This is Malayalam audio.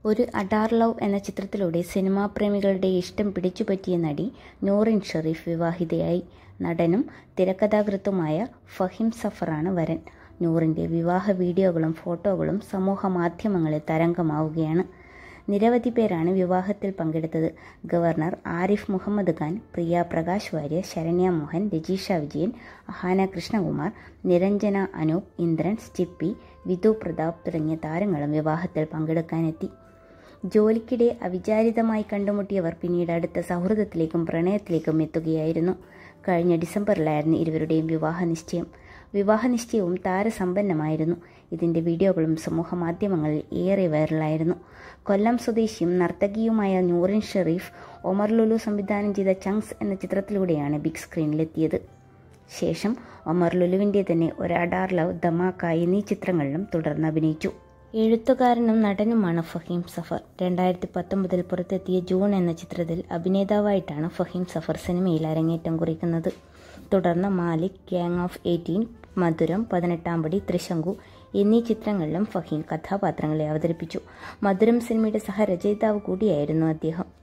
ഒരു അഡാർ ലവ് എന്ന ചിത്രത്തിലൂടെ സിനിമാ പ്രേമികളുടെ ഇഷ്ടം പിടിച്ചുപറ്റിയ നടി നൂറിൻ ഷെറീഫ് വിവാഹിതയായി നടനും തിരക്കഥാകൃത്തുമായ ഫഹിം സഫറാണ് വരൻ നൂറിൻ്റെ വിവാഹ വീഡിയോകളും ഫോട്ടോകളും സമൂഹ മാധ്യമങ്ങളിൽ തരംഗമാവുകയാണ് നിരവധി പേരാണ് വിവാഹത്തിൽ പങ്കെടുത്തത് ഗവർണർ ആരിഫ് മുഹമ്മദ് ഖാൻ പ്രിയ പ്രകാശ് വാര്യർ ശരണ്യ മോഹൻ രജീഷ വിജയൻ അഹാന കൃഷ്ണകുമാർ നിരഞ്ജന അനൂപ് ഇന്ദ്രൻ സ്റ്റിപ്പി വിധു പ്രതാപ് തുടങ്ങിയ താരങ്ങളും വിവാഹത്തിൽ പങ്കെടുക്കാനെത്തി ജോലിക്കിടെ അവിചാരിതമായി കണ്ടുമുട്ടിയവർ പിന്നീട് അടുത്ത സൗഹൃദത്തിലേക്കും പ്രണയത്തിലേക്കും എത്തുകയായിരുന്നു കഴിഞ്ഞ ഡിസംബറിലായിരുന്നു ഇരുവരുടെയും വിവാഹ നിശ്ചയം വിവാഹ നിശ്ചയവും താരസമ്പന്നമായിരുന്നു ഇതിൻ്റെ വീഡിയോകളും സമൂഹ മാധ്യമങ്ങളിൽ ഏറെ വൈറലായിരുന്നു കൊല്ലം സ്വദേശിയും നർത്തകിയുമായ നൂറിൻ ഷെറീഫ് ഒമർ ലുലു സംവിധാനം ചെയ്ത ചങ്സ് എന്ന ചിത്രത്തിലൂടെയാണ് ബിഗ് സ്ക്രീനിലെത്തിയത് ശേഷം ഒമർ ലുലുവിൻ്റെ തന്നെ ഒരു അഡാർ ലവ് ധമാക്ക എന്നീ ചിത്രങ്ങളിലും തുടർന്ന് അഭിനയിച്ചു എഴുത്തുകാരനും നടനുമാണ് ഫഹീം സഫർ രണ്ടായിരത്തി പത്തൊമ്പതിൽ പുറത്തെത്തിയ ജൂൺ എന്ന ചിത്രത്തിൽ അഭിനേതാവായിട്ടാണ് ഫഹീം സഫർ സിനിമയിൽ അരങ്ങേറ്റം കുറിക്കുന്നത് തുടർന്ന് മാലിക് ഗ്യാങ് ഓഫ് എയ്റ്റീൻ മധുരം പതിനെട്ടാം പടി ത്രിശങ്കു എന്നീ ചിത്രങ്ങളിലും ഫഹീം കഥാപാത്രങ്ങളെ അവതരിപ്പിച്ചു മധുരം സിനിമയുടെ സഹരചയിതാവ് കൂടിയായിരുന്നു അദ്ദേഹം